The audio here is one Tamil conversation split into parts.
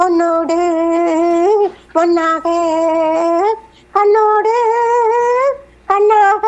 பொன்னோடு பொன்னாக கண்ணோடு கண்ணாக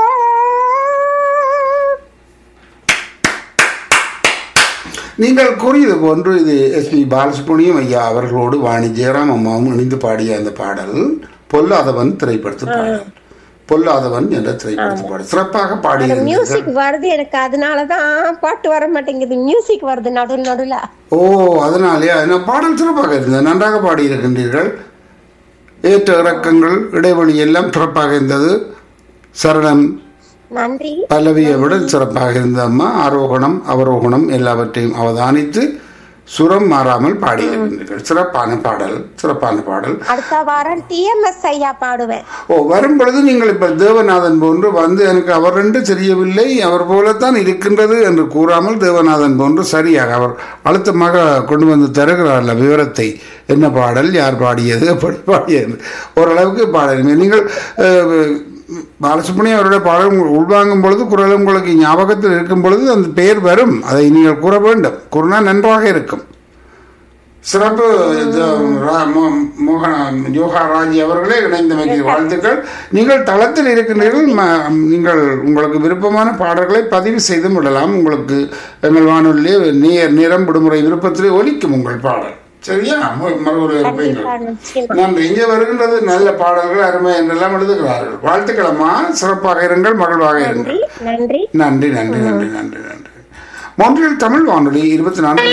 நீங்கள் கூறியது போன்று இது எஸ்பி பாலசுப்ரமணியம் ஐயா அவர்களோடு வாணி ஜெயராம் அம்மாவும் இணைந்து பாடிய அந்த பாடல் பொல்லாதவன் திரைப்படத்து பாடல் பொல்லாதவன் என்ற திரைப்படத்து பாடல் சிறப்பாக பாடியிருந்தீர்கள் மியூசிக் வருது எனக்கு அதனாலதான் பாட்டு வர மாட்டேங்குது மியூசிக் வருது நடு நடுல ஓ அதனாலேயா என்ன பாடல் சிறப்பாக இருந்தது நன்றாக பாடியிருக்கின்றீர்கள் ஏற்ற இறக்கங்கள் இடைவெளி எல்லாம் சிறப்பாக இருந்தது சரணம் நன்றி பல்லவியை விட சிறப்பாக இருந்த அம்மா ஆரோகணம் அவரோகணம் எல்லாவற்றையும் அவதானித்து சுரம் மாறாமல் பாடியிருக்கின்றீர்கள் சிறப்பான பாடல் சிறப்பான பாடல் அடுத்த வாரம் டிஎம்எஸ் ஐயா பாடுவேன் ஓ வரும் பொழுது நீங்கள் இப்ப தேவநாதன் போன்று வந்து எனக்கு அவர் ரெண்டு தெரியவில்லை அவர் போலத்தான் இருக்கின்றது என்று கூறாமல் தேவநாதன் போன்று சரியாக அவர் அழுத்தமாக கொண்டு வந்து தருகிறார்ல விவரத்தை என்ன பாடல் யார் பாடியது எப்படி பாடியது ஓரளவுக்கு பாடல் நீங்கள் அஹ், பாலசுப்ரமணியம் அவருடைய பாடல் உங்கள் உள்வாங்கும் பொழுது குரல் உங்களுக்கு ஞாபகத்தில் இருக்கும் பொழுது அந்த பெயர் வரும் அதை நீங்கள் கூற வேண்டும் கூறினா நன்றாக இருக்கும் சிறப்பு இது, ரா- மோ- மோகன யோகா ராஜி அவர்களே இணைந்தமைக்கு வாழ்த்துக்கள் நீங்கள் தளத்தில் இருக்கின்றீர்கள் ம- நீங்கள் உங்களுக்கு விருப்பமான பாடல்களை பதிவு செய்து விடலாம் உங்களுக்கு எங்கள் வானொலியிலே நேர் நிறம் விடுமுறை விருப்பத்திலே ஒலிக்கும் உங்கள் பாடல் சரியா மு- மறுபடி கண்டிப்பா இருப்பீங்கள் நிச்சயமா. நன்றி இங்கே வருகின்றது நல்ல பாடல்கள் அருமை என்றெல்லாம் எழுதுகிறார்கள் வாழ்த்துக்களம்மா சிறப்பாக இருங்கள் மகிழ்வாக இருங்கள் நன்றி நன்றி நன்றி நன்றி நன்றி நன்றி நன்றி மொன்றில் தமிழ் வானொலி இருபத்தி நான்கு